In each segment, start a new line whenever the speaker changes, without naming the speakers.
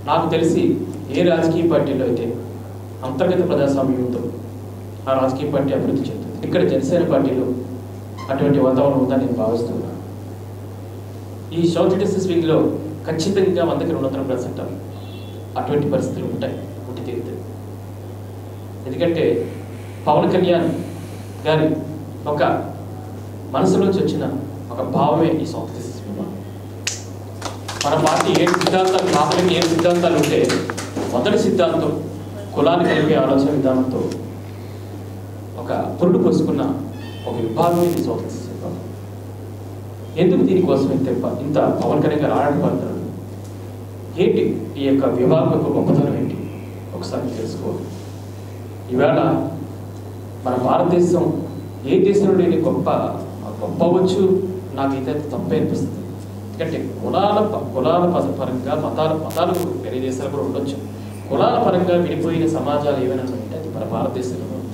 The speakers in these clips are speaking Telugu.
నాకు తెలిసి ఏ రాజకీయ పార్టీలో అయితే అంతర్గత ప్రజాస్వామ్యం ఉందో ఆ రాజకీయ పార్టీ అభివృద్ధి చెందుతుంది ఇక్కడ జనసేన పార్టీలో అటువంటి వాతావరణం ఉందని నేను భావిస్తున్నాను ఈ షార్ట్ డిస్టెన్స్ వింగ్లో ఖచ్చితంగా వందకి రెండు వందల పర్సెంట్ అటువంటి పరిస్థితులు ఉంటాయి ఉండి తీరుతాయి ఎందుకంటే పవన్ కళ్యాణ్ గారి ఒక మనసులోంచి వచ్చిన ఒక భావమే ఈ సౌత్ డిస్టెన్స్ వింగ్ మన పార్టీ ఏడు సిద్ధాంతాలు ప్రాథమిక ఏడు సిద్ధాంతాలు ఉంటే మొదటి సిద్ధాంతం కులాన్ని కలిపే ఆలోచన విధానంతో ఒక పురుడు పోసుకున్న ఒక విభాగం ఇది సౌత్ డిస్టెన్స్ విభాగం ఎందుకు దీనికోసం ఇంత ప- ఇంత పవన్ కళ్యాణ్ గారు ఆడపడతారు ఏంటి ఈ యొక్క విభాగం యొక్క గొప్పతనం ఏంటి ఒకసారి తెలుసుకోవాలి ఈవేళ మన భారతదేశం ఏ దేశంలో లేని గొప్ప గొప్ప అవ్వచ్చు నాకైతే అది తప్పే అనిపిస్తుంది ఎందుకంటే కులాల ప- కులాల ప- పరంగా మతాల మతాలు వేరే దేశాలు కూడా ఉండొచ్చు కులాల పరంగా విడిపోయిన సమాజాలు ఏమైనా ఉంటే అది మన భారతదేశంలో ఉంది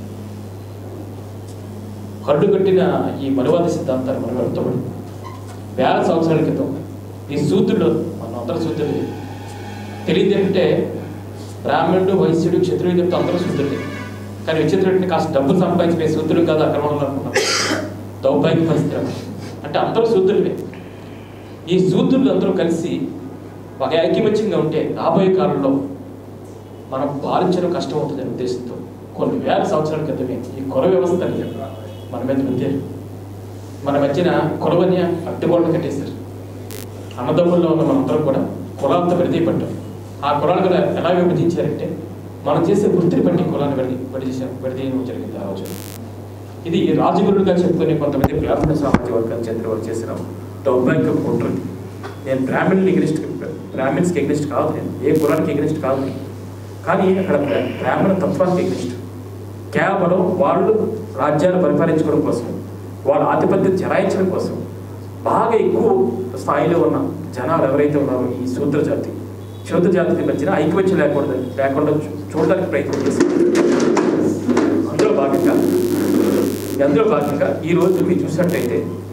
కరుడు కట్టిన ఈ మనువాద సిద్ధాంతాలు మనం వెళ్తామని వేల సంవత్సరాల క్రితం ఈ సూత్రులు మన అందరూ సూత్రులు తెలియదు అంటే బ్రాహ్మణుడు వైశ్యుడు క్షత్రుడు చెప్తే అందరూ సూత్రులే కానీ విచిత్రుడిని కాస్త డబ్బు సంపాదించిపోయే సూత్రులు కాదు అక్రమంలో అనుకున్నాం దౌర్భాగ్య పరిస్థితి అంటే అందరూ సూత్రులే ఈ సూత్రులు అందరూ కలిసి ఒక ఐక్యమత్యంగా ఉంటే రాబోయే కాలంలో మనం పాలించడం కష్టం అవుతుందనే ఉద్దేశంతో కొన్ని వేల సంవత్సరాల క్రితమే ఈ కుల వ్యవస్థని మన మీద రుద్దారు మన మధ్యన కులవన్య అడ్డుగోడలు కట్టేశారు అన్నదమ్ముల్లో ఉన్న మనందరం కూడా కులాలతో విడదీయబడ్డాం ఆ కులాలు కూడా ఎలా విభజించారంటే మనం చేసే వృత్తిని బట్టి కులాన్ని విడది విడదీసాం విడదీయడం జరిగింది ఆ రోజు ఇది రాజగురుడుగా చెప్పుకునే కొంతమంది బ్రాహ్మణ సామాజిక వర్గానికి చెందిన వారు చేసిన దౌర్భాగ్యం కుట్రది నేను బ్రాహ్మణులు ఎగ్నెస్ట్ బ్రాహ్మిన్స్కి ఎగ్నెస్ట్ కాదు నేను ఏ కులానికి ఎగ్నెస్ట్ కాదు నేను కానీ అక్కడ బ్రా- బ్రాహ్మణ తత్వానికి ఎగ్నెస్ట్ కేవలం వాళ్ళు రాజ్యాన్ని పరిపాలించుకోవడం కోసం వాళ్ళ ఆధిపత్యం చెలాయించడం కోసం బాగా ఎక్కువ స్థాయిలో ఉన్న జనాలు ఎవరైతే ఉన్నారో ఈ శూద్ర జాతి శూద్ర జాతికి మధ్యన ఐక్యమత్యం లేకుండా లేకుండా చూ- చూడడానికి ప్రయత్నం చేశారు అందులో భాగంగా అందులో భాగంగా ఈ రోజు మీరు చూసినట్టయితే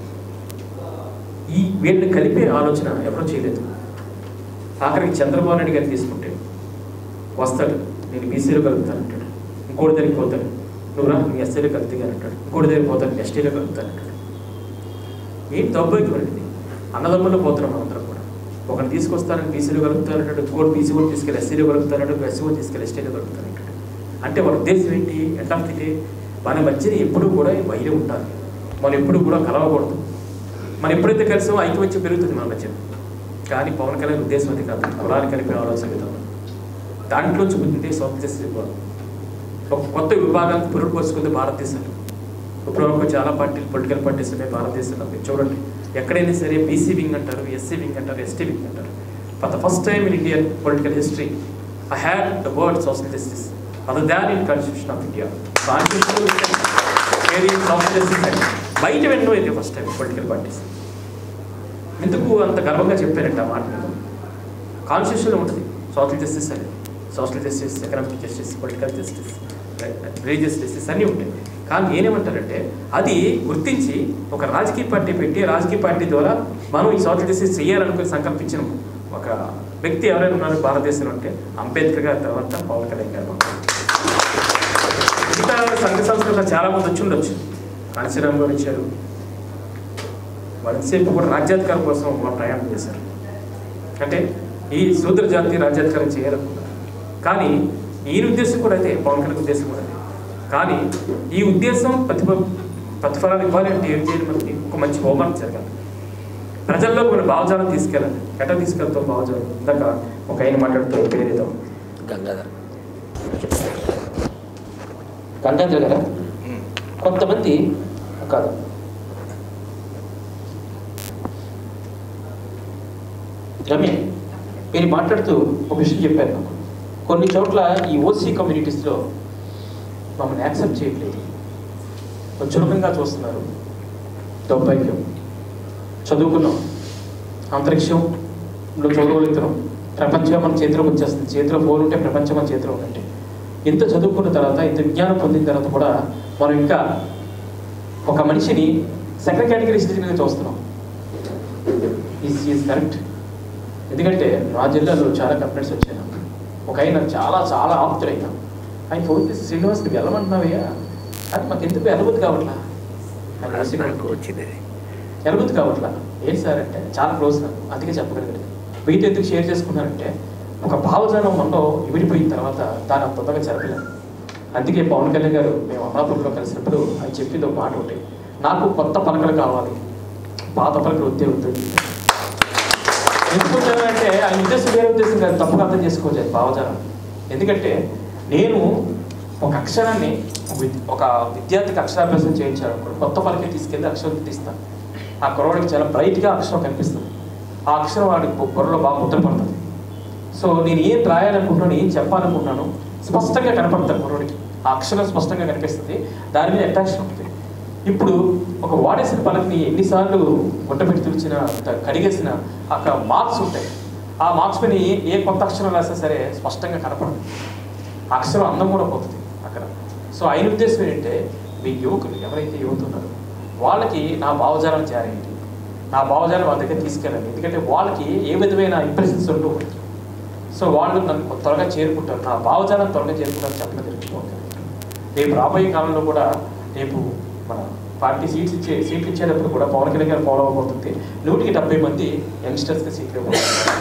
ఈ వీళ్ళని కలిపే ఆలోచన ఎవరో చేయలేదు ఆఖరికి చంద్రబాబు నాయుడు గారిని తీసుకుంటే వస్తాడు నేను బీసీలో కలుపుతాను అంటాడు ఇంకోటి దగ్గరికి పోతాడు నువ్వు రా నీ ఎస్సీలో కలుపుతాను అంటాడు ఇంకోటి దగ్గరికి పోతాను ఎస్టీలో కలుపుతాను అంటాడు ఏం దౌర్భాగ్యం అండి అన్నదమ్ముల్లో పోతున్నాం మనందరం కూడా ఒకరిని తీసుకొస్తానని బీసీలో కలుపుతాను అంటాడు ఇంకోటి బీసీ కూడా తీసుకెళ్ళి ఎస్సీలో కలుపుతాను అంటాడు ఎస్సీ కూడా తీసుకెళ్ళి ఎస్టీలో కలుపుతాను అంటాడు అంటే వాళ్ళ ఉద్దేశం ఏంటి ఎండ్ ఆఫ్ ది డే మన మధ్యన ఎప్పుడూ కూడా వైరం ఉండాలి మనం ఎప్పుడు కూడా కలవకూడదు మనం ఎప్పుడైతే కలిసామో ఐక్యమత్యం పెరుగుతుంది మన మధ్య కానీ పవన్ కళ్యాణ్ ఉద్దేశం అది కాదు కులాన్ని కలిపే ఆలోచన విధానం దాంట్లో చూపుతుంటే స్వాతంత్ర ఒక కొత్త విభాగానికి పురుడు పోసుకుంది భారతదేశంలో ఇప్పుడు వరకు చాలా పార్టీలు పొలిటికల్ పార్టీస్ ఉన్నాయి భారతదేశంలో మీరు చూడండి ఎక్కడైనా సరే బీసీ వింగ్ అంటారు ఎస్సీ వింగ్ అంటారు ఎస్టీ వింగ్ అంటారు for the first time in Indian political history I had the word social justice other than in constitution of India social justice అని బయట వినడం అయితే ఫస్ట్ టైం పొలిటికల్ పార్టీస్ ఎందుకు అంత గర్వంగా చెప్పారంట ఆ మాట కాన్స్టిట్యూషన్లో ఉంటుంది సోషల్ జస్టిస్ అని social justice economic justice political justice religious justice అన్నీ ఉంటాయి కానీ నేనేమంటారంటే అది గుర్తించి ఒక రాజకీయ పార్టీ పెట్టి రాజకీయ పార్టీ ద్వారా మనం ఈ సోషల్ జస్టిస్ చేయాలనుకుని సంకల్పించిన ఒక వ్యక్తి ఎవరైనా ఉన్నారు భారతదేశంలో అంటే అంబేద్కర్ గారి తర్వాత పవన్ కళ్యాణ్ గారు మిగతా సంఘ సంస్కృత చాలా మంది వచ్చి ఉండొచ్చు కాంశీరామ్ గారు ఇచ్చారు వాళ్ళసేపు కూడా రాజ్యాధికారం కోసం వాళ్ళు ప్రయాణం చేశారు అంటే ఈ శూద్ర జాతి రాజ్యాధికారం చేయాలనుకున్నారు కానీ ఈయన ఉద్దేశం కూడా అయితే పవన్ కళ్యాణ్ ఉద్దేశం కూడా అదే కానీ ఈ ఉద్దేశం ప్రతిఫ ప్రతిఫలాలు ఇవ్వాలి అంటే ఏం చేయాలి మనకి ఒక మంచి హోంవర్క్ జరగాలి ప్రజల్లో మన భావజాలం తీసుకెళ్ళాలి ఎట్లా తీసుకెళ్తాం భావజాలం ఇందాక ఒక ఆయన మాట్లాడుతూ పేరేదో
గంగాధర్
గంగాధర్ గారా కొంతమంది కాదు రమ్య మీరు మాట్లాడుతూ ఒక విషయం చెప్పారు నాకు కొన్ని చోట్ల ఈ ఓసీ కమ్యూనిటీస్లో మమ్మల్ని యాక్సెప్ట్ చేయట్లేదు కొంచెం చులకంగా చూస్తున్నారు దౌర్భాగ్యం చదువుకున్నాం అంతరిక్షంలో చదవగలుగుతున్నాం ప్రపంచం మన చేతిలోకి వచ్చేస్తుంది చేతిలో ఫోన్ ఉంటే ప్రపంచం మన చేతిలో ఉన్నట్టే ఇంత చదువుకున్న తర్వాత ఇంత విజ్ఞానం పొందిన తర్వాత కూడా మనం ఇంకా ఒక మనిషిని సెకండ్ కేటగిరీ సిటిజన్గా చూస్తున్నాం ఈజ్ ఈజ్ కరెక్ట్ ఎందుకంటే మా జిల్లాలో చాలా కంప్లైంట్స్ వచ్చాయి నాకు. ఒక ఆయన నాకు చాలా చాలా ఆప్తులైనా ఆయన ఫోన్ చేసి శ్రీనివాస్కి వెళ్ళమంటున్నావయ్యా అది మాకు ఎందుకు వెళ్ళబుద్ధి కావట్లా ఆయన రాసి
నాకు వచ్చింది
ఎలబుద్ధి కావట్లా ఏంటి సార్ అంటే చాలా క్లోజ్ నాకు అందుకే చెప్పగలిగాడు మీతో ఎందుకు షేర్ చేసుకున్నారంటే ఒక భావజాలం మనలో ఇమిడిపోయిన తర్వాత దాని అంత తొందరగా జరగలేదు అందుకే పవన్ కళ్యాణ్ గారు మేము అమలాపురంలో కలిసినప్పుడు ఆయన చెప్పింది ఒక మాట ఒకటి నాకు కొత్త పలకలు కావాలి పాత పలకలు వద్దే వద్దు ఎందుకు అంటే ఆయన ఉద్దేశం వేరే ఉద్దేశం కాదు తప్పుగా అర్థం చేసుకోవచ్చు ఆయన భావజాలం ఎందుకంటే నేను ఒక అక్షరాన్ని ఒక విద్- ఒక విద్యార్థికి అక్షరాభ్యాసం చేయించాలనుకో కొత్త పలకే తీసుకెళ్ళి అక్షరం తీస్తాను ఆ కుర్రవాడికి చాలా బ్రైట్గా అక్షరం కనిపిస్తుంది ఆ అక్షరం వాడికి బు- బుర్రలో బాగా ముద్రపడుతుంది సో నేను ఏం రాయాలనుకుంటున్నాను ఏం చెప్పాలనుకుంటున్నాను స్పష్టంగా కనపడుతుంది కుర్రోడికి ఆ అక్షరం స్పష్టంగా కనిపిస్తుంది దాని మీద అట్రాక్షన్ ఉంటుంది ఇప్పుడు ఒక వాడేసిన పలకని ఎన్నిసార్లు గుట్టపెట్టి తుడిచిన త- కడిగేసిన అక్కడ మార్క్స్ ఉంటాయి ఆ మార్క్స్ పైన ఏ ఏ కొత్త అక్షరం రాసినా సరే స్పష్టంగా కనపడదు ఆ అక్షరం అందం కూడా పోతుంది అక్కడ సో ఆయన ఉద్దేశం ఏంటంటే మీ యువకులు ఎవరైతే యువత ఉన్నారో వాళ్ళకి నా భావజాలం చేరేయండి నా భావజాలం వాళ్ళ దగ్గర తీసుకెళ్ళండి ఎందుకంటే వాళ్ళకి ఏ విధమైన ఇంప్రెషన్స్ ఉంటూ ఉంటాయి సో వాళ్ళు నన్ను త్వరగా చేరుకుంటారు నా భావజాలం త్వరగా చేరుకుంటారు చెప్పడం జరుగుతుంది రేపు రాబోయే కాలంలో కూడా రేపు మన పార్టీ సీట్స్ ఇచ్చే సీట్లు ఇచ్చేటప్పుడు కూడా పవన్ కళ్యాణ్ గారు ఫాలో అవ్వబోతుంది నూటికి డెబ్బై మంది యంగ్స్టర్స్కి సీట్లు ఇవ్వబోతున్నారు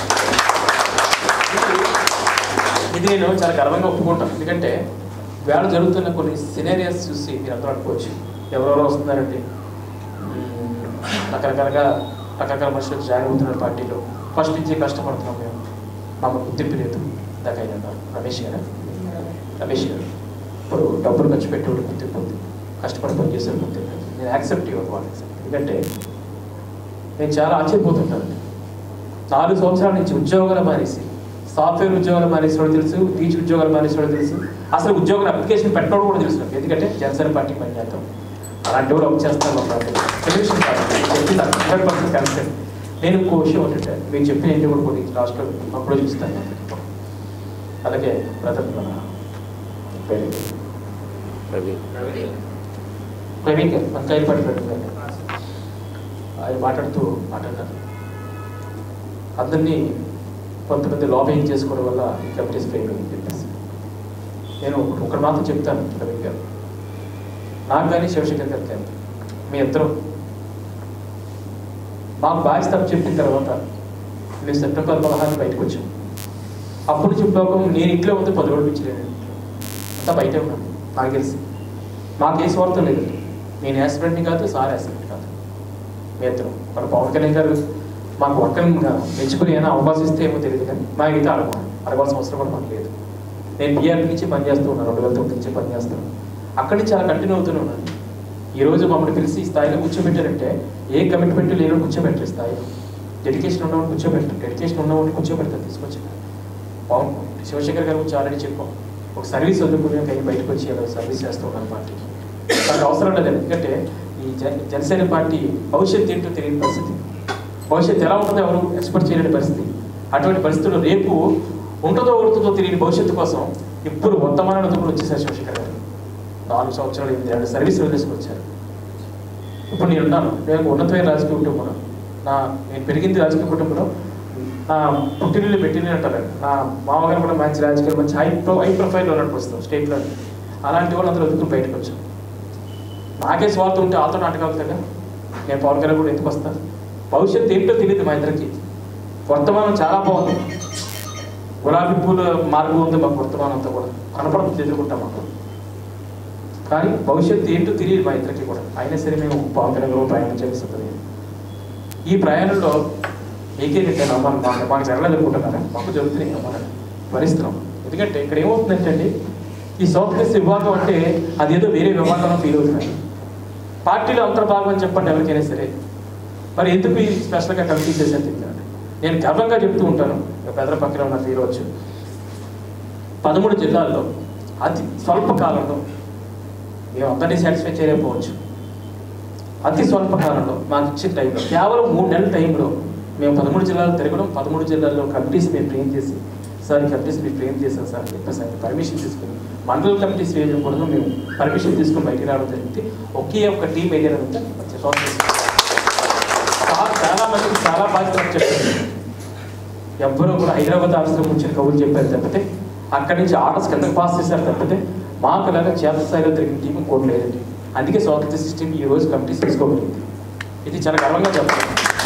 ఇది నేను చాలా గర్వంగా ఒప్పుకుంటాను ఎందుకంటే వేళ జరుగుతున్న కొన్ని సినేరియస్ చూసి మీరు అందరూ అనుకోవచ్చు ఎవరెవరో వస్తున్నారండి మ్మ్, రకరకాలుగా రకరకాల మనుషులు జాయిన్ అవుతున్నారు పార్టీలో ఫస్ట్ నుంచి కష్టపడుతున్నాం మేము మాకు గుర్తింపు లేదు దాకా ఆయన అన్నారు రమేష్ గారు రమేష్ గారు ఇప్పుడు డబ్బులు ఖర్చు పెట్టేవాడు గుర్తింపు ఉంది కష్టపడి పని చేసేవాడు గుర్తింపు ఉంది. నేను యాక్సెప్ట్ ఇవ్వను వాళ్ళకి ఎందుకంటే నేను చాలా ఆశ్చర్యపోతుంటాను నాలుగు సంవత్సరాల నుంచి ఉద్యోగాలు మానేసి సాఫ్ట్వేర్ ఉద్యోగాలు మానేసేవాడు తెలుసు టీచ్ ఉద్యోగాలు మానేసేవాడు తెలుసు అసలు ఉద్యోగాల అప్లికేషన్ పెట్టడం కూడా తెలుసు నాకు ఎందుకంటే జనసేన పార్టీ పనిచేస్తాం అలాంటి వాళ్ళు ఒక చేస్తారు మా పార్టీ టెలివిజన్ పార్టీ చెప్పింది హండ్రెడ్ పర్సెంట్ కరెక్ట్ నేను ఇంకో విషయం ఏంటంటే మీరు చెప్పిన ఏంటి కూడా కొన్ని లాస్ట్లో అప్పుడే చూస్తాను అలాగే బ్రదర్ మన పేరు
ప్రవీణ్
ప్రవీణ్ గారు వంకాయలపాటి ప్రవీణ్ గారు ఆయన మాట్లాడుతూ మాట్లాడారు అందరినీ కొంతమంది లాబింగ్ చేసుకోవడం వల్ల ఈ కమిటీస్ ఫెయిల్ అని చెప్పేసి నేను ఒకటి మాత్రం చెప్తాను ప్రవీణ్ గారు నాకు కానీ శివశంకర్ గారు కానీ మీ ఇద్దరు మాకు బాధ్యత చెప్పిన తర్వాత మేము సెప్టెంబర్ పదహారు బయటకు వచ్చాం అప్పుడు చెప్పాక నేను ఇంట్లో ఉంది పది రోజులు పిచ్చలేను అంతా బయటే ఉన్నాను నాకు తెలిసి మాకు ఏ స్వార్థం లేదు నేను యాస్పిరెంట్ని కాదు సార్ యాస్పిరెంట్ కాదు మీ ఇద్దరు మన పవన్ కళ్యాణ్ గారు మాకు వర్కర్గా మెచ్చుకుని ఏమైనా అవకాశం ఇస్తే ఏమో తెలియదు కానీ మాకైతే అడగ అడగాల్సిన అవసరం కూడా మాకు లేదు నేను బీఆర్ నుంచి పనిచేస్తూ ఉన్నాను రెండు వేల తొమ్మిది నుంచి పనిచేస్తాను అక్కడి నుంచి అలా కంటిన్యూ అవుతూనే ఉన్నాను ఈ రోజు మమ్మల్ని పిలిచి ఈ స్థాయిలో కూర్చోబెట్టారంటే ఏ కమిట్మెంట్ లేని కూర్చోబెట్టరు ఈ స్థాయిలో డెడికేషన్ ఉన్నవాడిని కూర్చోబెట్టరు డెడికేషన్ ఉన్నవాడిని కూర్చోబెడతారు తీసుకొచ్చి పవన్ శివశంకర్ గారి గురించి ఆల్రెడీ చెప్పాం ఒక సర్వీస్ వదులుకునే కై బయటకు వచ్చి అలా సర్వీస్ చేస్తూ ఉన్నాను పార్టీకి నాకు అవసరం లేదు ఎందుకంటే ఈ జన జనసేన పార్టీ భవిష్యత్తు ఏంటో తెలియని పరిస్థితి భవిష్యత్తు ఎలా ఉంటుందో ఎవరు ఎక్స్పెక్ట్ చేయలేని పరిస్థితి అటువంటి పరిస్థితుల్లో రేపు ఉంటుందో ఉంటుందో తెలియని భవిష్యత్తు కోసం ఇప్పుడు వర్తమానంతో కూడా వచ్చేసారు శివశంకర్ గారు నాలుగు సంవత్సరాలు ఎనిమిది రెండు సర్వీసులు తీసుకొచ్చారు ఇప్పుడు నేను ఉన్నాను నేను ఒక ఉన్నతమైన రాజకీయ కుటుంబం నా నేను పెరిగింది రాజకీయ కుటుంబంలో నా పుట్టినిల్లు పెట్టిన అంటారు నా మామగారు కూడా మంచి రాజకీయాలు మంచి హై ప్రో హై ప్రొఫైల్లో ఉన్నట్టు వస్తాం స్టేట్లో అలాంటి వాళ్ళు అందరూ వదులుకుని బయటకు వచ్చాం నాకే స్వార్థం ఉంటే ఆతో నాటకాలు కదా నేను పవన్ కళ్యాణ్ కూడా ఎందుకు వస్తాను భవిష్యత్తు ఏంటో తెలియదు మా ఇద్దరికి వర్తమానం చాలా బాగుంది గులాబీ పూల మార్గం ఉంది మాకు వర్తమానం అంతా కూడా కనపడుతుంది ఎదుర్కొంటాం మాకు కానీ భవిష్యత్తు ఏంటో తెలియదు మా ఇద్దరికి కూడా అయినా సరే మేము పవన్ కళ్యాణ్ గారు ప్రయాణం చేస్తుంది ఈ ప్రయాణంలో ఏకే నేను అమ్మాను మాకు మాకు జరగలేదు అనుకుంటున్నారా మాకు జరుగుతున్నాయి అమ్మాను భరిస్తున్నాం ఎందుకంటే ఇక్కడ ఏమవుతుందంటే అండి ఈ సాఫ్ట్వేర్స్ విభాగం అంటే అదేదో వేరే విభాగంలో ఫీల్ అవుతున్నాయి పార్టీలో అంతర్భాగం అని చెప్పండి ఎవరికైనా సరే మరి ఎందుకు ఈ స్పెషల్గా కమిటీ చేశాను తింటాను నేను గర్వంగా చెప్తూ ఉంటాను పెద్ద పక్కన ఉన్న ఫీల్ వచ్చు పదమూడు జిల్లాల్లో అతి స్వల్ప కాలంలో మేము అందరినీ సాటిస్ఫై చేయలేకపోవచ్చు అతి స్వల్ప కాలంలో మాకు ఇచ్చిన టైంలో కేవలం మూడు నెలల టైంలో మేము పదమూడు జిల్లాలు తిరగడం పదమూడు జిల్లాల్లో కమిటీస్ మేము ఫ్రేమ్ చేసి సార్ ఈ కమిటీస్ మీరు ఫ్రేమ్ చేశాం సార్ అని చెప్పేసి ఆయన పర్మిషన్ తీసుకుని మండల కమిటీస్ వేయడం కూడా మేము పర్మిషన్ తీసుకుని బయటికి రావడం జరిగింది ఒకే ఒక టీం ఏదైనా ఉంటే మంచి సాల్వ్ చేస్తాం. చాలా చాలా మందికి చాలా బాధ్యత చెప్పారు ఎవ్వరూ కూడా హైదరాబాద్ ఆఫీసులో వచ్చిన కబుర్లు చెప్పారు తప్పితే అక్కడి నుంచి ఆర్డర్స్ కిందకి పాస్ చేశారు తప్పితే మాకు లాగా క్షేత్రస్థాయిలో తిరిగిన టీం ఇంకోటి లేదండి అందుకే స్వాతంత్ర సిస్టమ్ ఈ రోజు కమిటీ తీసుకోగలిగింది ఇది చాలా గర్వంగా చెప్పాలి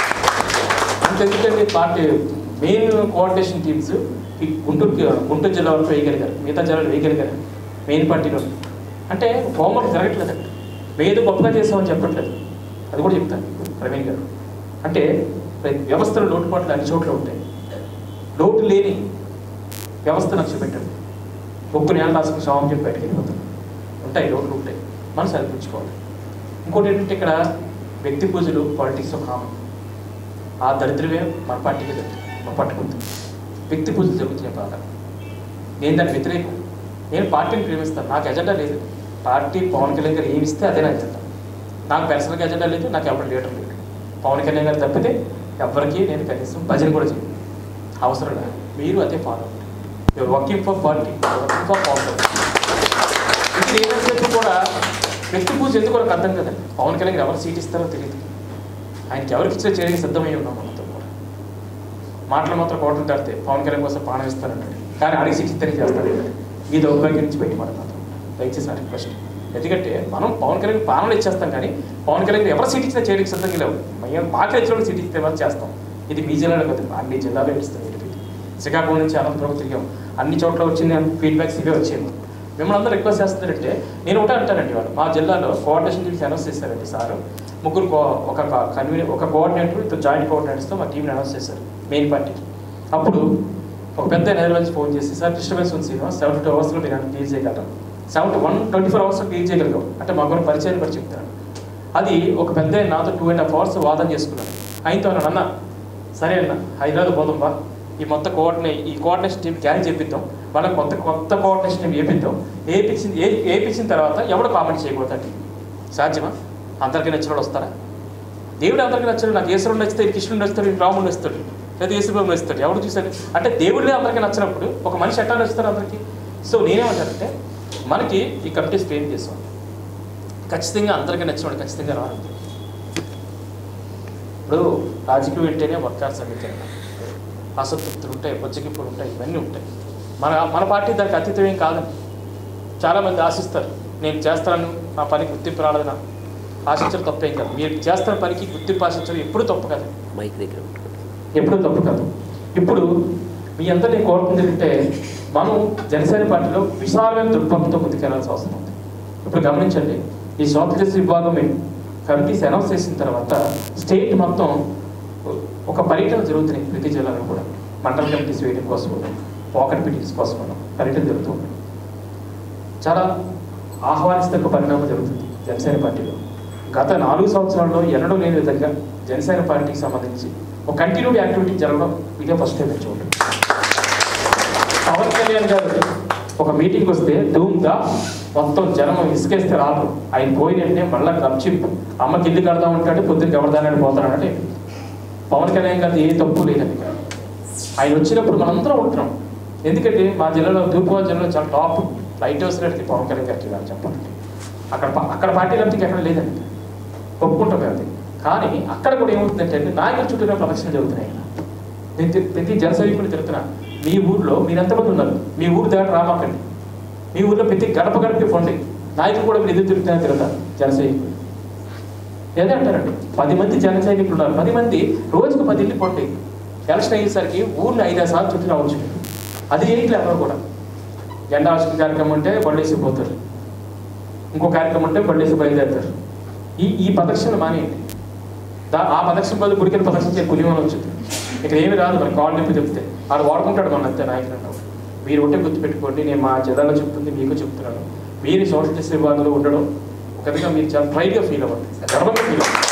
అంతెందుకంటే పార్టీ మెయిన్ కోఆర్డినేషన్ టీమ్స్ ఈ గుంటూరుకి గుంటూరు జిల్లా వరకు వేయగలిగారు మిగతా జిల్లాలు వేయగలిగారు మెయిన్ పార్టీలో అంటే హోంవర్క్ జరగట్లేదండి మేము గొప్పగా చేసామని చెప్పట్లేదు అది కూడా చెప్తాను ప్రవీణ్ గారు అంటే వ్యవస్థలో లోటుపాట్లు అన్ని చోట్ల ఉంటాయి లోటు లేని వ్యవస్థ నాకు చూపెట్టండి ఒక్క నెల రాసుకుని స్వామి చెప్పి బయటకు వెళ్ళిపోతాను ఉంటాయి లోట్లు ఉంటాయి మనం సరిపించుకోవాలి ఇంకోటి ఏంటంటే ఇక్కడ వ్యక్తి పూజలు పాలిటిక్స్ కామన్ ఆ దరిద్రమే మన పార్టీకి దరిద్రం మన పట్టుకుంటుంది వ్యక్తి పూజలు జరుగుతున్నాయి బాగా నేను దానికి వ్యతిరేకం నేను పార్టీని ప్రేమిస్తాను నాకు ఎజెండా లేదు పార్టీ పవన్ కళ్యాణ్ గారు ఏమి ఇస్తే అదే నా ఎజెండా నాకు పర్సనల్గా ఎజెండా లేదు నాకు ఎవరు లీడర్ లేదు పవన్ కళ్యాణ్ గారు తప్పితే ఎవరికి నేను కనీసం భజన కూడా చేయను అవసరం లేదు మీరు అదే follow your working for party working for Pawan Kalyan ఇది ఏమైనా కూడా వ్యక్తి పూజ ఎందుకు నాకు అర్థం కదండి పవన్ కళ్యాణ్ గారు ఎవరు సీట్ ఇస్తారో తెలియదు ఆయనకి ఎవరికి ఇచ్చినా చేయడానికి సిద్ధమై ఉన్నాం మనతో కూడా మాటలు మాత్రం కోటలు తడితే పవన్ కళ్యాణ్ కోసం పానం ఇస్తారంటాడు కానీ అడిగి సీట్ ఇస్తేనే చేస్తాడు ఈ దౌర్భాగ్యం నుంచి బయటపడతాం మాత్రం దయచేసి నా రిక్వెస్ట్ ఎందుకంటే మనం పవన్ కళ్యాణ్ పాలన ఇచ్చేస్తాం కానీ పవన్ కళ్యాణ్ ఎవరు సీట్ ఇచ్చినా చేయడానికి సిద్ధంగా లేవు మేము మాకు ఇచ్చిన సీట్ ఇస్తే మనం చేస్తాం ఇది మీ జిల్లాలో కాదు అన్ని జిల్లాలో ఇస్తాం ఇది శ్రీకాకుళం నుంచి అనంతపురం తిరిగాం అన్ని చోట్ల వచ్చిన ఫీడ్బ్యాక్స్ ఇవే వచ్చాయి మిమ్మల్ని అందరూ రిక్వెస్ట్ చేస్తున్నారంటే నేను ఒకటే అంటానండి వాళ్ళు మా జిల్లాలో కోఆర్డినేషన్ టీమ్స్ అనౌన్స్ చేశారండి సార్ ముగ్గురు కో- ఒక కన్వీనర్ ఒక కోఆర్డినేటర్ ఇద్దరు జాయింట్ కోఆర్డినేటర్స్తో మా టీంని అనౌన్స్ చేశారు మెయిన్ పార్టీకి అప్పుడు ఒక పెద్ద హైదరాబాద్ నుంచి ఫోన్ చేసి సార్ డిస్టర్బెన్స్ ఉంది శ్రీనివాస్ సెవెంటీ టూ అవర్స్లో మీరు క్లియర్ చేయగలరు సెవెంటీ వన్ ట్వంటీ ఫోర్ అవర్స్లో క్లియర్ చేయగలిగాం అంటే మాకు కూడా పరిచయం కూడా చెప్తాను అది ఒక పెద్ద ఆయన నాతో టూ అండ్ హాఫ్ అవర్స్ వాదన చేసుకున్నాను ఆయనతో అన్నాను అన్న సరే అన్న హైదరాబాద్ పోదాం బా ఈ మొత్తం కోఆర్డినే ఈ కోఆర్డినేషన్ టీం క్యారీ చేపిద్దాం వాళ్ళకి కొత్త కొత్త కోఆర్డినేషన్ టీం వేపిద్దాం వేపించింది ఏ వేపించిన తర్వాత ఎవడు కామెంట్ చేయకూడదు సాధ్యమా అందరికీ నచ్చిన వాళ్ళు వస్తారా దేవుడు అందరికీ నచ్చాడు నాకు ఈశ్వరుడు నచ్చితే ఈ కృష్ణుడు నచ్చుతాడు ఈ రాముడు నచ్చుతాడు లేదా యేసుబాబు నచ్చుతాడు ఎవడు చూశాడు అంటే దేవుళ్ళే అందరికీ నచ్చినప్పుడు ఒక మనిషి ఎట్లా నచ్చుతారు అందరికీ సో నేనేమంటానంటే మనకి ఈ కమిటీస్ ఫ్రేమ్ చేసాం ఖచ్చితంగా అందరికీ నచ్చినవాడు ఖచ్చితంగా రావాలి ఇప్పుడు రాజకీయం వింటేనే వర్కార్ సమితి అన్న అసంతృప్తులు ఉంటాయి బొజ్జగింపులు ఉంటాయి ఇవన్నీ ఉంటాయి మన మన పార్టీ దానికి అతీతం ఏం కాదండి చాలామంది ఆశిస్తారు నేను చేస్తాను నా పనికి గుర్తింపు రాలేదు నాకు ఆశించడం తప్పేం కాదు మీరు చేస్తున్న పనికి గుర్తింపు ఆశించడం ఎప్పుడు తప్పు కాదు
మైక్ దగ్గర పెట్టుకోండి.
ఎప్పుడు తప్పు కాదు ఇప్పుడు మీ అందరినీ కోరుతుంది ఏంటంటే మనం జనసేన పార్టీలో విశాలమైన దృక్పథంతో ముందుకెళ్లాల్సిన అవసరం ఉంది ఇప్పుడు గమనించండి ఈ స్వాతంత్ర విభాగం కమిటీస్ అనౌన్స్ చేసిన తర్వాత స్టేట్ మొత్తం ఒక పర్యటన జరుగుతున్నాయి ప్రతి జిల్లాలో కూడా మండల కమిటీస్ వేయడం కోసం పాకెట్ మీటింగ్స్ కోసం పర్యటన జరుగుతుంది చాలా ఆహ్వానిస్తక పరిణామం జరుగుతుంది జనసేన పార్టీలో గత నాలుగు సంవత్సరాల్లో ఎన్నడూ లేని విధంగా జనసేన పార్టీకి సంబంధించి ఒక కంటిన్యూడ్ యాక్టివిటీ జరగడం ఇదే ఫస్ట్ టైం నేను చూడండి పవన్ కళ్యాణ్ గారు ఒక మీటింగ్ వస్తే ధూమ్ దా మొత్తం జనం ఇసుకేస్తే రాదు ఆయన పోయిన వెంటనే మళ్ళా గప్చిప్ అమ్మకి ఇల్లు కడదా ఉంటాడు పొద్దున్న ఎవరిదానని పోతాడంటే పవన్ కళ్యాణ్ గారిది ఏ తప్పు లేదండి ఆయన వచ్చినప్పుడు మనందరం ఉంటున్నాం ఎందుకంటే మా జిల్లాలో తూర్పుగోదావరి జిల్లాలో చాలా టాప్ లైట్ హౌస్ రేట్కి పవన్ కళ్యాణ్ గారికి కాదు చెప్పాలంటే అక్కడ ప- అక్కడ పార్టీ లబ్ధికి ఎక్కడ లేదండి ఒప్పుకుంటాం మేము అది కానీ అక్కడ కూడా ఏమవుతుందంటే అండి నాయకుల చుట్టూ ప్రదర్శనలు జరుగుతున్నాయి నేను తి- ప్రతి జన సైనికుడు తిరుగుతున్నా మీ ఊర్లో మీరు ఎంతమంది ఉన్నారు మీ ఊరు దాటి రామాకండి మీ ఊర్లో ప్రతి గడప గడపకి పొండి నాయకులు కూడా మీరు ఎదురు తిరుగుతున్నా తిరుగుతారు జన సైనికులు ఏదే అంటారండి పది మంది జన సైనికులు ఉన్నారు పది మంది రోజుకు పది ఇల్లు పొండి ఎలక్షన్ అయ్యేసరికి ఊర్లో ఐదారు సార్లు చుట్టూ రావచ్చు అది ఏంటి ఎవరు కూడా జెండా ఆవిష్కరణ కార్యక్రమం ఉంటే బండేసి పోతారు ఇంకో కార్యక్రమం ఉంటే బండేసి బయలుదేరుతారు ఈ ఈ ప్రదక్షిణ మానేయండి దా ఆ ప్రదక్షిణ బదులు గుడికెళ్ళి ప్రదక్షిణ చేయ పులిమని వచ్చింది ఇక్కడ ఏమి రాదు మరి కాల్ నింపి చెప్తే ఆడు వాడుకుంటాడు మన అంతే నాయకులు అంటావు మీరు ఉంటే గుర్తుపెట్టుకోండి నేను మా జిల్లాలో చెప్తుంది మీకు చెప్తున్నాను మీరు సోషల్ జస్టిస్ విభాగంలో ఉండడం ఒక విధంగా మీరు చాలా ప్రైడ్గా ఫీల్ అవ్వండి గర్వంగా ఫీల్ అవ్వండి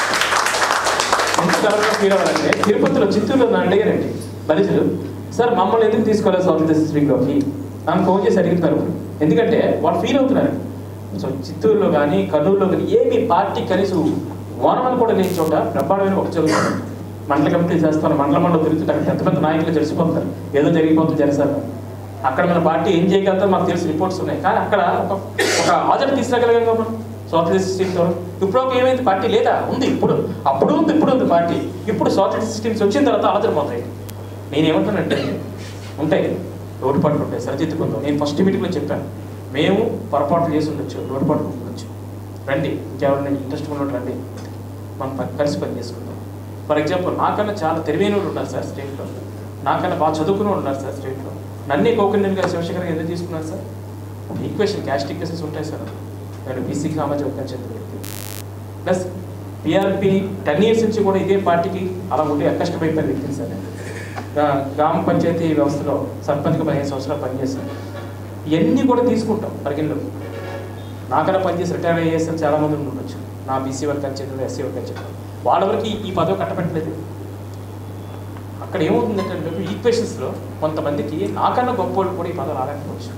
ఎంత గర్వంగా ఫీల్ అవ్వాలంటే తిరుపతిలో చిత్తూరులో నన్ను అడిగారండి బలిజులు సార్ మమ్మల్ని ఎందుకు తీసుకోలేదు సోషల్ జస్టిస్ వింగ్లోకి నన్ను ఫోన్ చేసి అడుగుతున్నారు ఎందుకంటే వాళ్ళు ఫీల్ అవుతున్నారు సో చిత్తూరులో కానీ కర్నూలులో కానీ ఏమి పార్టీ కనీసం ఓనమని కూడా లేని చోట బ్రహ్మాండమైన ఒక జరుగుతుంది మండల కమిటీ చేస్తాను మండల మండలం తిరుగుతుంటే అక్కడ పెద్ద పెద్ద నాయకులు తెలిసిపోతారు ఏదో జరిగిపోతుంది జనసేన అక్కడ మన పార్టీ ఏం చేయగలుగుతా మాకు తెలిసి రిపోర్ట్స్ ఉన్నాయి కానీ అక్కడ ఒక ఒక ఆదరణ తీసుకురాగలిగాం కదా మనం సోషలిస్ట్ సిస్టమ్తో ఇప్పుడు ఒక ఏమైంది పార్టీ లేదా ఉంది ఇప్పుడు అప్పుడు ఉంది ఇప్పుడు ఉంది పార్టీ ఇప్పుడు సోషలిస్ట్ సిస్టమ్స్ వచ్చిన తర్వాత ఆదరణ పోతాయి నేనేమంటానంటే ఉంటాయి లోటుపాట్లు ఉంటాయి సరిదిద్దుకుందాం నేను ఫస్ట్ మీటింగ్లో చెప్పాను మేము పొరపాట్లు చేసి ఉండొచ్చు లోటుపాట్లు ఉండొచ్చు రండి ఇంకెవరైనా ఇంట్రెస్ట్ ఉన్నట్టు రండి మనం ప- కలిసి పని చేసుకుందాం ఫర్ ఎగ్జాంపుల్ నాకన్నా చాలా తెలివైన వాళ్ళు ఉన్నారు సార్ స్టేట్లో నాకన్నా బాగా చదువుకున్న వాళ్ళు ఉన్నారు సార్ స్టేట్లో నన్నే కోకిందని గారు శివశంకర్ గారు ఎందుకు తీసుకున్నారు సార్ ఈక్వేషన్ క్యాస్ట్ ఈక్వేషన్స్ ఉంటాయి సార్ నేను బీసీ కామర్స్ ఒక చెందిన వ్యక్తి ప్లస్ పిఆర్పి టెన్ ఇయర్స్ నుంచి కూడా ఇదే పార్టీకి అలా ఉండి అకష్టమైపోయిన వ్యక్తిని సార్ నేను గా- గ్రామ పంచాయతీ వ్యవస్థలో సర్పంచ్గా పదిహేను సంవత్సరాలు పనిచేశాను ఇవన్నీ కూడా తీసుకుంటాం పరిగణలో నాకన్నా పనిచేసి రిటైర్ అయ్యేసిన చాలా మంది ఉండి ఉండొచ్చు నా బీసీ వర్క్ అని చెప్పి ఎస్సీ వర్క్ అని చెప్పి వాళ్ళ వరకు ఈ- ఈ పదవి కట్టబెట్టలేదు అక్కడ ఏమవుతుందంటే ఈక్వేషన్స్లో కొంతమందికి నాకన్నా గొప్ప వాళ్ళు కూడా ఈ పదవి రాలేకపోవచ్చు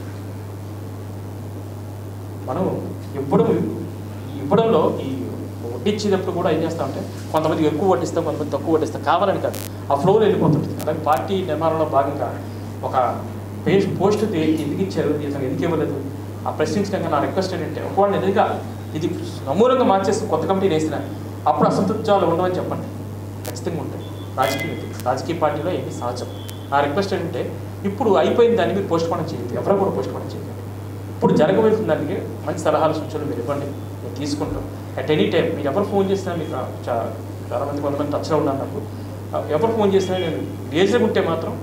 మనం ఎప్పుడు ఇవ్వడంలో ఈ వడ్డించేటప్పుడు కూడా ఏం చేస్తామంటే కొంతమంది ఎక్కువ వడ్డిస్తాం కొంతమంది తక్కువ వడ్డిస్తాం కావాలని కాదు ఆ ఫ్లోలో వెళ్ళిపోతుంటుంది అలాగే పార్టీ నిర్మాణంలో భాగంగా ఒక పేజ్ పోస్ట్ ఎందుకు ఇచ్చారు ఇతను ఎందుకు ఇవ్వలేదు ఆ ప్రశ్నించడంగా నా రిక్వెస్ట్ ఏంటంటే ఒకవేళ ఎదురుగా ఇది సమూలంగా మార్చేసి కొత్త కమిటీని వేసిన అప్పుడు అసంతృప్తాలు ఉండవని చెప్పండి ఖచ్చితంగా ఉంటాయి రాజకీయ రాజకీయ పార్టీలో ఏమీ సహజం నా రిక్వెస్ట్ ఏంటంటే ఇప్పుడు అయిపోయిన దాన్ని మీరు పోస్ట్ పోన్ చేయొద్దు ఎవరో కూడా పోస్ట్ పోన్ చేయకండి ఇప్పుడు జరగవలసిన దానికి మంచి సలహాలు సూచనలు మీరు ఇవ్వండి నేను తీసుకుంటాం అట్ ఎనీ టైం మీరు ఎవరు ఫోన్ చేసినా మీకు చా- చాలా మంది కొంతమంది టచ్లో ఉన్నారు నాకు ఆ, ఎవరు ఫోన్ చేసినా నేను లేజర్ ఉంటే మాత్రం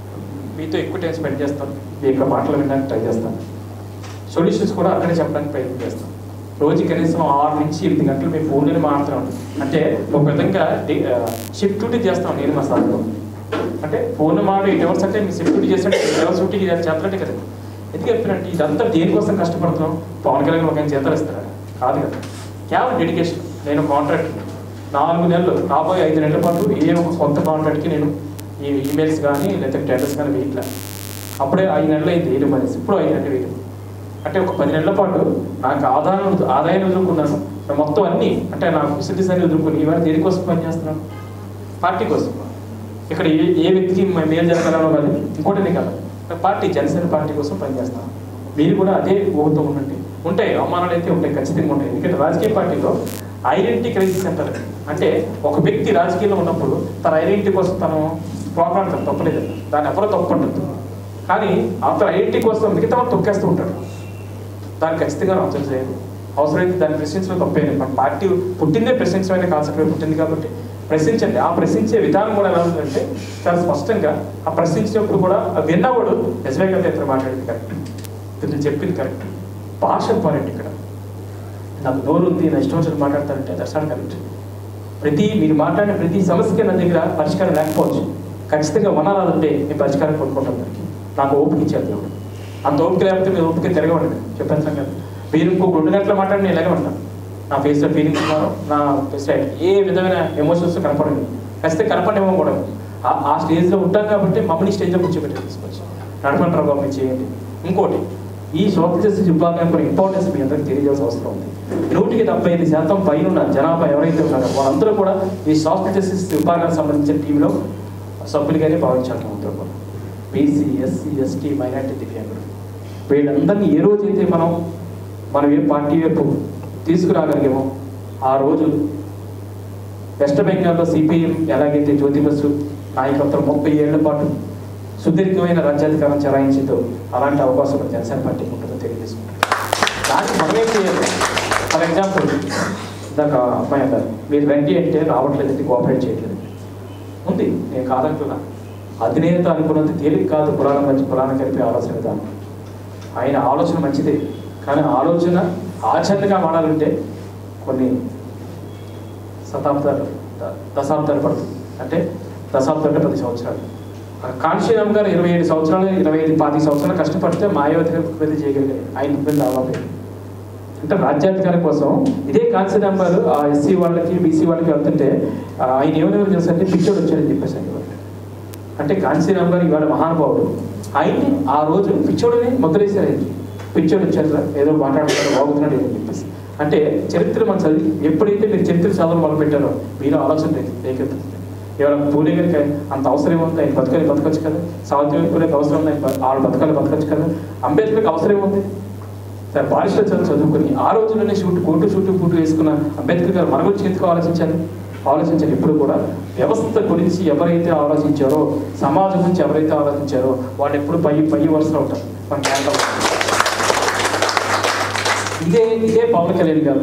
మీతో ఎక్కువ టైం స్పెండ్ చేస్తాను మీ యొక్క మాటలు వినడానికి ట్రై చేస్తాను సొల్యూషన్స్ కూడా అక్కడే చెప్పడానికి ప్రయత్నం చేస్తాం రోజు కనీసం ఆరు నుంచి ఎనిమిది గంటలు మేము ఫోన్లోనే మాట్లాడుతూ ఉంటాం అంటే ఒక విధంగా షిఫ్ట్ డ్యూటీ చేస్తాం నేను మా సార్లో అంటే ఫోన్ మాట ఎయిట్ అవర్స్ అంటే మీ షిఫ్ట్ డ్యూటీ చేసినట్టు ఎయిట్ అవర్స్ డ్యూటీ చేస్తున్నట్టే కదా ఎందుకు చెప్తున్నట్టు ఇదంతా దేనికోసం కష్టపడుతున్నాం పవన్ కళ్యాణ్ ఒక ఆయన జీతాలు ఇస్తున్నాడు కాదు కదా కేవలం డెడికేషన్ నేను కాంట్రాక్ట్ నాలుగు నెలలు రాబోయే ఐదు నెలల పాటు ఏ ఒక కొత్త కాంట్రాక్ట్కి నేను ఈ ఈమెయిల్స్ కానీ లేకపోతే టెండర్స్ కానీ వేయట్లా అప్పుడే ఐదు నెలలు అయింది వేయడం అనేసి ఇప్పుడు ఐదు నెలలు వేయడం అంటే ఒక పది నెలల పాటు నాకు ఆదాయం ఆదాయం వదులుకున్నాను నేను మొత్తం అన్ని అంటే నా ఫెసిలిటీస్ అన్ని వదులుకుని ఇవాళ దేనికోసం పనిచేస్తున్నాను పార్టీ కోసం ఇక్కడ ఏ ఏ వ్యక్తికి మ- మేలు జరగాలనో కానీ ఇంకోటి కాదు పార్టీ జనసేన పార్టీ కోసం పనిచేస్తాను మీరు కూడా అదే ఊహతో ఉండండి ఉంటాయి అవమానాలు అయితే ఉంటాయి ఖచ్చితంగా ఉంటాయి ఎందుకంటే రాజకీయ పార్టీలో ఐడెంటిటీ క్రైసిస్ అంటారు అంటే ఒక వ్యక్తి రాజకీయంలో ఉన్నప్పుడు తన ఐడెంటిటీ కోసం తను పోరాడతాడు తప్పలేదు దాన్ని ఎవరో తప్పు అంటుంది కానీ అతను ఐడెంటిటీ కోసం మిగతా వాళ్ళు తొక్కేస్తూ ఉంటాడు దాన్ని ఖచ్చితంగా అవసరం చేయదు అవసరమైతే దాన్ని ప్రశ్నించడం తప్పేది మన పార్టీ పుట్టిందే ప్రశ్నించమైన కాన్సెప్ట్ పుట్టింది కాబట్టి ప్రశ్నించండి ఆ ప్రశ్నించే విధానం కూడా ఎలా ఉందంటే చాలా స్పష్టంగా ఆ ప్రశ్నించినప్పుడు కూడా ఆ విన్నవాడు నిజమే కదా ఇతను మాట్లాడింది కరెక్ట్ ఇతను చెప్పింది కరెక్ట్ భాష ఇంపార్టెంట్ ఇక్కడ నాకు నోరు ఉంది నా ఇష్టం వచ్చినట్టు మాట్లాడతారంటే దట్స్ నాట్ కరెక్ట్ ప్రతి మీరు మాట్లాడిన ప్రతి సమస్యకి నా దగ్గర పరిష్కారం లేకపోవచ్చు ఖచ్చితంగా వనాలు ఉంటే నేను పరిష్కారం కొనుక్కుంటాను దానికి నాకు ఓపిక ఇచ్చారు దేవుడు అంత ఓపిక లేకపోతే మీరు ఓపిక తిరగవండి చెప్పేస్తాను కదా మీరు ఇంకో రెండు గంటల మాట్లాడి నేను ఎలాగే ఉంటాను నా ఫేస్లో ఫీలింగ్స్ నా ఫేస్లో ఏ విధమైన ఎమోషన్స్ కనపడండి ఖచ్చితంగా కనపడేమో కూడా ఆ- ఆ స్టేజ్లో ఉంటాం కాబట్టి మమ్మల్ని స్టేజ్లో కూర్చోబెట్టి తీసుకొచ్చి నడపండి రావు మీరు చేయండి ఇంకోటి ఈ సోషల్ జస్టిస్ విభాగానికి కూడా ఇంపార్టెన్స్ మీ అందరికీ తెలియజేయాల్సిన అవసరం ఉంది నూటికి డెబ్బై ఐదు శాతం పైన ఉన్న జనాభా ఎవరైతే ఉన్నారో వాళ్ళందరూ కూడా ఈ సోషల్ జస్టిస్ విభాగానికి సంబంధించిన టీంలో సభ్యులుగానే భావించాలి అందరూ కూడా బీసీ ఎస్సీ ఎస్టీ మైనార్టీ దివ్యాంగులు వీళ్ళందరినీ ఏ రోజైతే మనం మనం ఏ పార్టీ వైపు తీసుకురాగలిగామో ఆ రోజు వెస్ట్ బెంగాల్లో సిపిఎం ఎలాగైతే జ్యోతి బస్సు నాయకత్వం ముప్పై ఏళ్ల పాటు సుదీర్ఘమైన రాజ్యాధికారం చెలాయించిందో అలాంటి అవకాశం మన జనసేన పార్టీకి ఉంటుందో తెలియజేసుకుంటాం దానికి మనమే చేయాలి ఫర్ ఎగ్జాంపుల్ ఇందాక అమ్మాయి అన్నారు మీరు రండి అంటే రావట్లేదండి కోఆపరేట్ చేయట్లేదు ఉంది నేను కాదంటున్నా అధినేత అనుకున్నంత తేలిక కాదు పురాణం మంచి పురాణం కలిపే ఆలోచన విధానం ఆయన ఆలోచన మంచిదే కానీ ఆలోచన ఆచరణగా మాడాలంటే కొన్ని శతాబ్దాలు ద- దశాబ్దాలు పడుతుంది అంటే దశాబ్దం అంటే పది సంవత్సరాలు కాంశీరామ్ గారు ఇరవై ఏడు సంవత్సరాలు ఇరవై ఐదు పాతి సంవత్సరాలు కష్టపడితే మాయావతి గారు ముఖ్యమంత్రి చేయగలిగారు ఆయన ముఖ్యమంత్రి అవ్వలేదు అంటే రాజ్యాధికారం కోసం ఇదే కాంశీరామ్ గారు ఆ ఎస్సీ వాళ్ళకి బీసీ వాళ్ళకి వెళ్తుంటే ఆ, ఆయన ఏమని తెలుసు అంటే పిచ్చోడు వచ్చాడని చెప్పేసి అనేవారు అంటే కాంశీరామ్ గారు ఇవాళ మహానుభావుడు ఆయన్ని ఆ రోజు పిచ్చోడిని ముద్రేశారు ఆయన పిచ్చోడు వచ్చారు ఏదో మాట్లాడుతున్నాడు బాగుతున్నాడు అని చెప్పేసి అంటే చరిత్ర మనం చదివి ఎప్పుడైతే మీరు చరిత్ర చదవడం మొదలు పెట్టారో మీరు ఆలోచన రేకె- రేకెత్తుతుంది ఇవాళ పూలే గారికి అంత అవసరం ఏముంది ఆయన బతకాలి బతకొచ్చు కదా సావిత్రి పూలేకి అవసరం ఉంది ఆయన బ- వాళ్ళు బతకాలి బతకొచ్చు కదా అంబేద్కర్కి అవసరం ఏముంది సార్ బారిస్టర్ చదువు చదువుకుని ఆ రోజుల్లోనే షూట్ కోటు షూటు పూటు వేసుకున్న అంబేద్కర్ గారు మన గురించి ఎందుకు ఆలోచించాలి
ఆలోచించాలి ఎప్పుడు కూడా వ్యవస్థ గురించి ఎవరైతే ఆలోచించారో సమాజం గురించి ఎవరైతే ఆలోచించారో వాళ్ళు ఎప్పుడు పై పై వరుసలో ఉంటారు మన కేంద్రంలో ఇదే ఇదే పవన్ కళ్యాణ్ గారు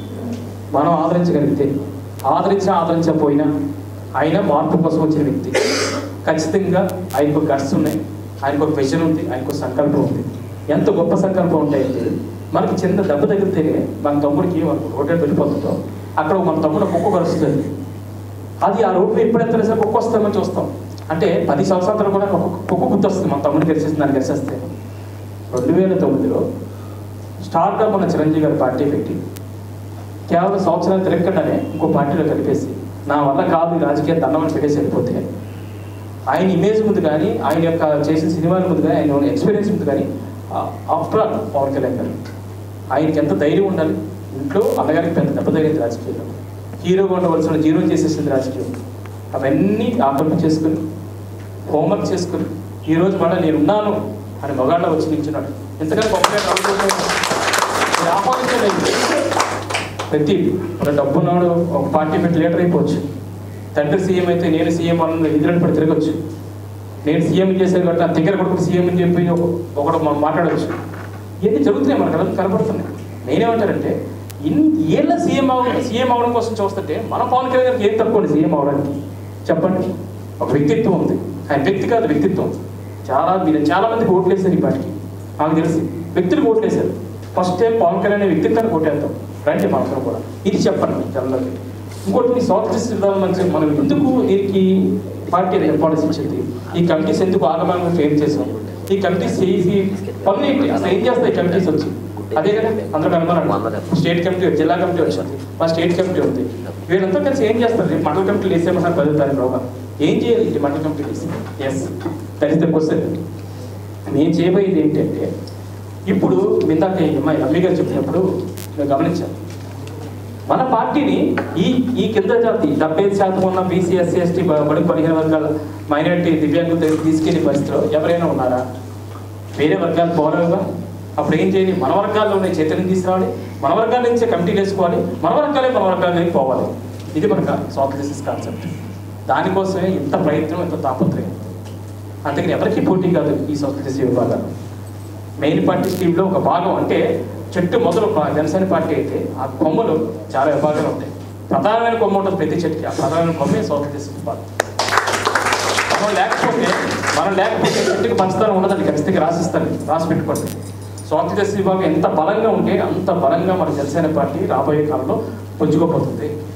మనం ఆదరించగలిగితే ఆదరించినా ఆదరించకపోయినా ఆయన మార్పు కోసం వచ్చిన వ్యక్తి ఖచ్చితంగా ఆయనకు గట్స్ ఉన్నాయి ఆయనకు ఒక విజన్ ఉంది ఆయనకు ఒక సంకల్పం ఉంది ఎంత గొప్ప సంకల్పం ఉంటాయంటే మనకి చిన్న దెబ్బ తగిలితేనే మన తమ్ముడికి మనకు రోడ్డు వెళ్ళిపోతుందో అక్కడ మన తమ్ముడు కుక్క కలుస్తుంది అది ఆ రోడ్డు ఎప్పుడెత్తే సరే కుక్క వస్తామని చూస్తాం అంటే పది సంవత్సరాల తర్వాత కూడా కుక్క కుక్క గుర్తొస్తుంది మన తమ్ముడికి గెలిచేసి దాన్ని గెలిచేస్తే రెండు వేల తొమ్మిదిలో స్టార్ట్గా మన చిరంజీవి గారు పార్టీ పెట్టి కేవలం సంవత్సరాలు తిరగకుండానే ఇంకో పార్టీలో కలిపేసి నా వల్ల కాదు ఈ రాజకీయ దండమని పెట్టేసి వెళ్ళిపోతే ఆయన ఇమేజ్ ముందు కానీ ఆయన యొక్క చేసిన సినిమాల ముందు కానీ ఆయన ఉన్న ఎక్స్పీరియన్స్ ముందు కానీ ఆఫ్టర్ ఆల్ పవన్ కళ్యాణ్ గారు ఆయనకి ఎంత ధైర్యం ఉండాలి ఇంట్లో అన్నగారికి పెద్ద దెబ్బ తగిలింది రాజకీయంలో హీరోగా ఉండవలసిన జీరో చేసేసింది రాజకీయం అవన్నీ ఆకలింపు చేసుకుని హోంవర్క్ చేసుకుని ఈ రోజు మళ్ళీ నేను ఉన్నాను అని మగాళ్ళ వచ్చి నిల్చున్నాడు ఎంతకని పవన్ కళ్యాణ్ అనుకుంటున్నాడు? నేను ఆహ్వానించలేదు ప్రతి మన డబ్బున్నాడు ఒక పార్టీ పెట్టి లీడర్ అయిపోవచ్చు తండ్రి సీఎం అయితే నేను సీఎం అన్న ఎదురు పడి తిరగచ్చు నేను సీఎం చేశాను కాబట్టి నా దగ్గర కొడుకు సీఎం అని చెప్పి ఒక- ఒకడు మనం మాట్లాడవచ్చు ఇవన్నీ జరుగుతున్నాయి మనకు కళ్ళకు కనపడుతున్నాయి నేనేమంటానంటే ఇన్ ఏళ్ళ సీఎం అవ్వడం సీఎం అవడం కోసం చూస్తుంటే మన పవన్ కళ్యాణ్ గారికి ఏం తక్కువ ఉంది సీఎం అవడానికి చెప్పండి ఒక వ్యక్తిత్వం ఉంది ఆయన వ్యక్తి కాదు వ్యక్తిత్వం చాలా మీరు చాలా మందికి ఓట్లేశారు ఈ పార్టీకి నాకు తెలిసి వ్యక్తులు ఓట్లేశారు ఫస్ట్ టైం పవన్ కళ్యాణ్ అనే వ్యక్తిత్వాన్ని ఓటేద్దాం రండి మనతో కూడా ఇది చెప్పండి జనంలోకి ఇంకోటి మీ స్వాతంత్ర సిద్ధాంతం మంచి మనం ఎందుకు దీనికి పార్టీ ఇంపార్టెన్స్ ఇచ్చింది ఈ కమిటీస్ ఎందుకు ఆగమనంగా ఫెయిల్ చేసాం ఈ కమిటీస్ చేసి పనులు ఏంటి అసలు ఏం చేస్తాయి ఈ కమిటీస్ వచ్చి అదే కదా అందరూ అనుమానం స్టేట్ కమిటీ జిల్లా కమిటీ వచ్చింది మా స్టేట్ కమిటీ ఉంది వీళ్ళంతా కలిసి ఏం చేస్తారు రేపు మండల కమిటీలు వేసేమన్నారు పదో తారీఖు లోగా ఏం చేయాలి ఈ మండల కమిటీలు వేసి yes that is the question నేను చేయబోయేది ఏంటంటే ఇప్పుడు ఇందాక ఈ అమ్మాయి రమ్మి గారు చెప్పినప్పుడు నేను గమనించాను మన పార్టీని ఈ ఈ కింద జాతి డెబ్బై ఐదు శాతం ఉన్న బీసీ ఎస్సీ ఎస్టీ బడి పదిహేను వర్గాల మైనారిటీ దివ్యాంగుల దగ్గర తీసుకెళ్లే పరిస్థితిలో ఎవరైనా ఉన్నారా వేరే వర్గాలు పోరాడుగా అప్పుడు ఏం చేయాలి మన వర్గాల్లో ఉన్న చైతన్యం తీసుకురావాలి మన వర్గాల నుంచే కమిటీలు వేసుకోవాలి మన వర్గాలే మన వర్గాలకి పోవాలి ఇది మనకు స్వాతంత్ర కాన్సెప్ట్ దానికోసమే ఇంత ప్రయత్నం ఇంత తాపత్రయం అందుకని ఎవరికి పోటీ కాదు ఈ సంస్కృతి విభాగాలు మెయిన్ పార్టీ స్కీమ్లో ఒక భాగం అంటే చెట్టు మొదలు ప- జనసేన పార్టీ అయితే ఆ కొమ్మలు చాలా విభాగాలు ఉంటాయి ప్రధానమైన కొమ్మ ఉంటుంది ప్రతి చెట్టుకి ఆ ప్రధానమైన కొమ్మే సంస్కృతి విభాగం మనం లేకపోతే మనం లేకపోతే చెట్టుకి పంచదారం ఉండదండి ఖచ్చితంగా రాసిస్తాను రాసి పెట్టుకోండి స్వాతంత్ర విభాగం ఎంత బలంగా ఉంటే అంత బలంగా మన జనసేన పార్టీ రాబోయే కాలంలో పుంజుకోపోతుంది